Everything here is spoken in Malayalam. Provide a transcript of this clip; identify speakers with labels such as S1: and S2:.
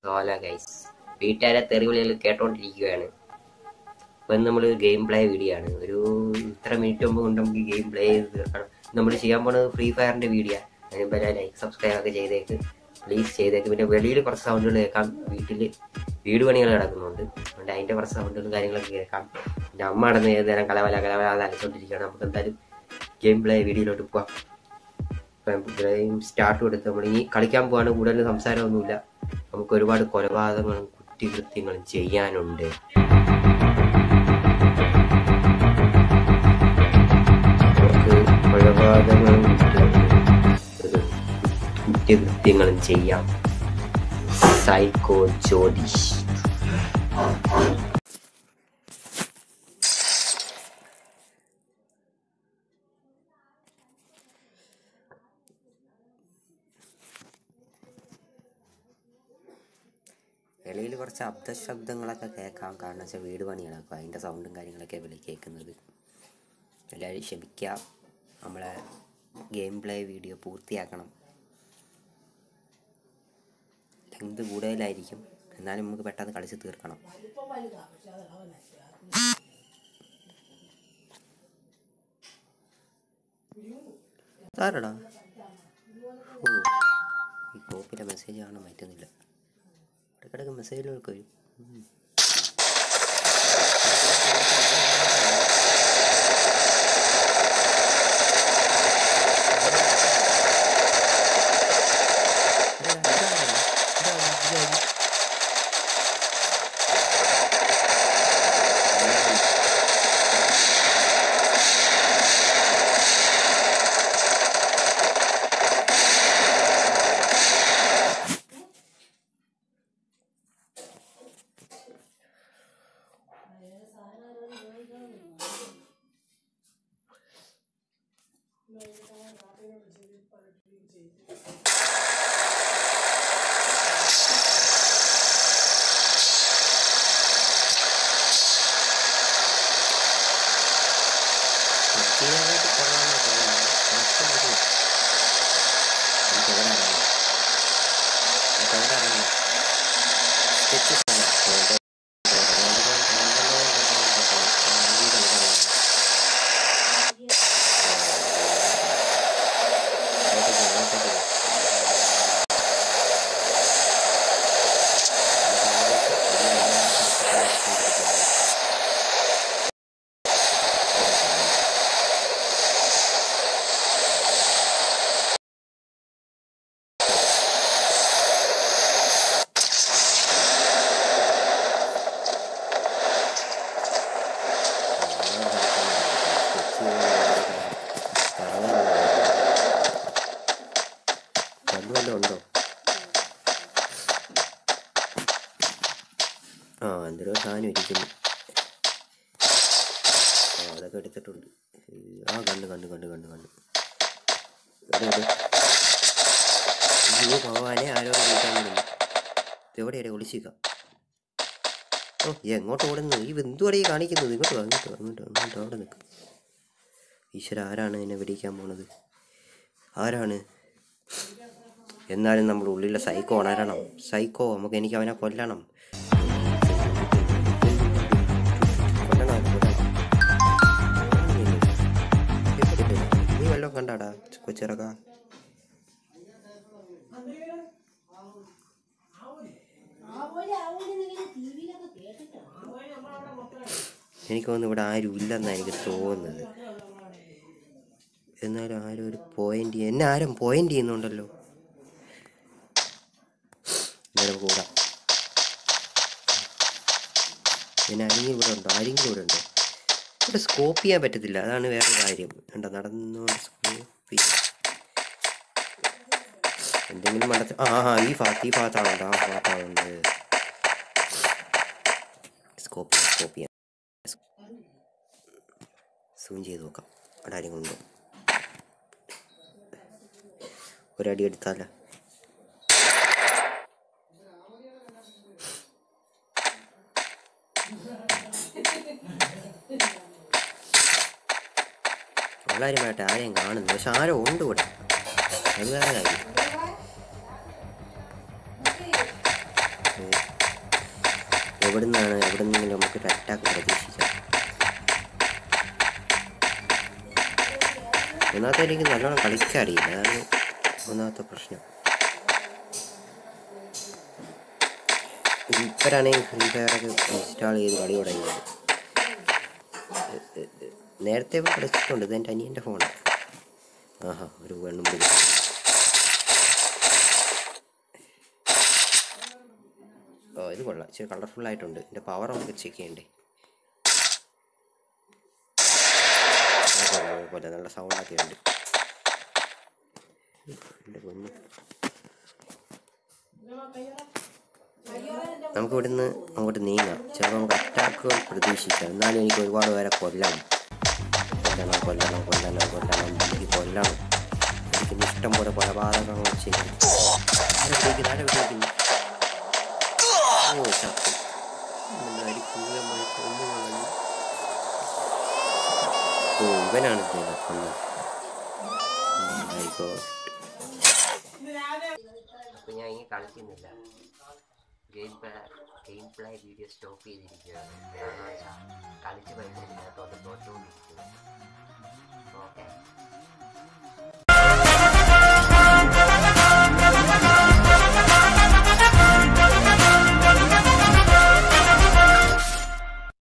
S1: സോല ഗൈസ് വീട്ടുകാരെ തെറിവിളികൾ കേട്ടോണ്ടിരിക്കുകയാണ് ഇപ്പം നമ്മൾ ഗെയിം പ്ലേ വീഡിയോ ആണ് ഒരു ഇത്ര മിനിറ്റ് മുമ്പ് കൊണ്ട് നമുക്ക് ഗെയിം പ്ലേ ചെയ്ത് തീർക്കണം നമ്മൾ ചെയ്യാൻ പോണത് ഫ്രീ ഫയറിന്റെ വീഡിയോ അതിന് പല ലൈക്ക് സബ്സ്ക്രൈബ് ഒക്കെ ചെയ്തേക്ക് പ്ലീസ് ചെയ്തേക്ക് പിന്നെ വെളിയിൽ കുറച്ച് സൗണ്ടുകൾ കേൾക്കാം വീട്ടിൽ വീട് പണികൾ കിടക്കുന്നുണ്ട് അതുകൊണ്ട് അതിന്റെ കുറച്ച് സൗണ്ടുകളും കാര്യങ്ങളൊക്കെ കേൾക്കാം പിന്നെ അമ്മ നടന്ന് ഏത് നേരം കലവല കലവല അത് അലച്ചോണ്ടിരിക്കുകയാണ് നമുക്ക് എന്തായാലും ഗെയിം പ്ലേ വീഡിയോയിലോട്ട് പോവാം ഇപ്പം ഗെയിം സ്റ്റാർട്ട് കൊടുത്ത് നമ്മൾ ഇനി കളിക്കാൻ പോവാണ് കൂടുതൽ സംസാരമൊന്നുമില്ല നമുക്ക് ഒരുപാട് കൊലപാതകങ്ങളും കുറ്റകൃത്യങ്ങളും ചെയ്യാനുണ്ട് നമുക്ക് കൊലപാതകങ്ങളും കുറ്റകൃ- കുറ്റകൃത്യങ്ങളും ചെയ്യാം സൈക്കോ ജ്യോതിഷ് വെളിയിൽ കുറച്ച് അബ്ദശബ്ദങ്ങളൊക്കെ കേൾക്കാം കാരണം വെച്ചാൽ വീട് പണികളൊക്കെ അതിൻ്റെ സൗണ്ടും കാര്യങ്ങളൊക്കെ വെളി കേൾക്കുന്നത് എല്ലാവരും ക്ഷമിക്കുക നമ്മളെ ഗെയിം പ്ലേ വീഡിയോ പൂർത്തിയാക്കണം ലെങ്ത് കൂടുതലായിരിക്കും എന്നാലും നമുക്ക് പെട്ടെന്ന് കളിച്ച് തീർക്കണം സാറടാ ഓ ഈ ഗ്രൂപ്പിലെ മെസ്സേജ് കാണാൻ പറ്റുന്നില്ല ഇടയ്ക്കിടയ്ക്ക് മെസ്സേജുകളൊക്കെ വരും ഉം. ഇതാ, ഇതാ, ഇതാ, ഇതാ, ഇതാ. വൃത്തിയായിട്ട് കൊള്ളാമെന്ന് തോന്നുന്നു. കുഴപ്പമൊന്നുമില്ല. നമുക്ക് എവിടെ ഇറങ്ങാം? നമുക്ക് എവിടെ ഇറങ്ങാം? Sketches ആണ്. അങ്ങോട്ടേക്ക്, അങ്ങോട്ടേക്ക്. വല്ലതും ഉണ്ടോ ആ എന്തൊരു സാധനം ഇരിക്കുന്നു ആ അതൊക്കെ എടുത്തിട്ടുണ്ട് ആ കണ്ട് കണ്ട് കണ്ട് കണ്ട് കണ്ട് എവിടെ എവിടെ അയ്യോ ഭഗവാനെ ആരോ വിളിക്കാൻ വരുന്നു എവിടെയാണ് ഒളിച്ചിക്കാം ഓ ഈ എങ്ങോട്ട് ഓടുന്നു ഈ എന്തുവാടെ ഈ കാണിക്കുന്നത് ഇങ്ങോട്ട് വാ ഇങ്ങോട്ട് വാ ഇങ്ങോട്ട് വാ, ഇങ്ങോട്ട് അവിടെ നിൽക്ക് ഈശ്വര ആരാണ് എന്നെ വെടിയിക്കാൻ പോണത് ആരാണ് എന്നാലും നമ്മുടെ ഉള്ളിലെ സൈക്കോ ഉണരണം സൈക്കോ നമുക്ക് എനിക്ക് അവനെ കൊല്ലണം കൊല്ലണം കൊല്ലണം നീ വല്ലതും കണ്ടാടാ കൊച്ചിറക്ക എനിക്ക് തോന്നുന്നു ഇവിടെ ആരും ഇല്ലെന്നാണ് എനിക്ക് തോന്നുന്നത് എന്നാലും ആരും ഒരു പോയിന്റ് എന്നെ ആരും പോയിന്റ് ചെയ്യുന്നുണ്ടല്ലോ എന്തായാലും കൂടാം പിന്നെ ആരെങ്കിലും ഇവിടെ ഉണ്ടോ ആരെങ്കിലും ഇവിടെ ഉണ്ടോ ഇവിടെ സ്കോപ്പ് ചെയ്യാൻ പറ്റത്തില്ല അതാണ് വേറെ കാര്യം കണ്ടോ നടന്നോണ്ട് സ്കോപ്പ് എന്തെങ്കിലും മണ്ടത്തിൽ ആ ആ ഈ ഭാഗത്ത് ഈ ഭാഗത്താണുണ്ട് ആ ഭാഗത്താണുണ്ട് സ്കോപ്പ് ചെയ്യാം സ്കോപ്പ് ചെയ്യാം സൂം ചെയ്ത് നോക്കാം അവിടെ ആരെങ്കിലും ഉണ്ടോ ഒരടി എടുത്താലോ സ്വകാര്യമായിട്ട് ആരെയും കാണുന്നു പക്ഷെ ആരോ ഉണ്ട് ഇവിടെ അത് വേറെ കാര്യം എവിടെ നിന്നാണ് എവിടെ നിന്നെങ്കിലും നമുക്കൊരു അറ്റാക്ക് പ്രതീക്ഷിക്കാം ഒന്നാമത്തെ എനിക്ക് നല്ലോണം കളിച്ചറിയില്ല അതാണ് ഒന്നാമത്തെ പ്രശ്നം ഇപ്പോഴാണെങ്കിൽ ഫ്രീ ഫയറൊക്കെ ഇൻസ്റ്റാൾ ചെയ്ത് കളി തുടങ്ങിയത് എ- എ- എ- നേരത്തെ ഇപ്പൊ കളിച്ചിട്ടുണ്ട് ഇത് എൻ്റെ അനിയൻ്റെ ഫോണാണ് ആഹാ ഒരു വെണ്ണും പിടി ഓ ഇത് കൊള്ളാം ഇച്ചിരി കളർഫുൾ ആയിട്ടുണ്ട് ഇതിൻ്റെ പവർ നമുക്ക് ചെക്ക് ചെയ്യണ്ടേ കുഴപ്പമില്ല കുഴപ്പമില്ല നല്ല സൗണ്ടൊക്കെ ഉണ്ട് എൻ്റെ പൊന്നു നമുക്ക് ഇവിടുന്ന് അങ്ങോട്ട് നീങ്ങാം ചിലപ്പോൾ നമുക്ക് അറ്റാക്കുകൾ പ്രതീക്ഷിക്കാം എന്നാലും എനിക്ക് ഒരുപാട് പേരെ കൊല്ലണം കൊല്ലണം കൊല്ലണം കൊല്ലണം കൊല്ലണം എനിക്ക് കൊല്ലണം എനിക്ക് ഇഷ്ടം പോലെ കൊലപാതകങ്ങൾ ചെയ്യണം ആരെ വിളിക്കുന്നു ആരെ വിളിക്കുന്നു ഓ ചത്തു എന്തായാലും ക്രൂരമായി കൊന്നു കളഞ്ഞു ഓ ഇവനാണ് ഇതിനെ കൊന്നത് മൈ ഗോഡ് അപ്പോൾ ഞാൻ ഇനി കളിക്കുന്നില്ല game play game play video stop ചെയ്തിരിക്കുകയാണ് കാരണം വെച്ചാൽ കളിച്ച് പരിചയമില്ലാത്തതുകൊണ്ട് തോറ്റുകൊണ്ടിരിക്കുന്നു ഓക്കെ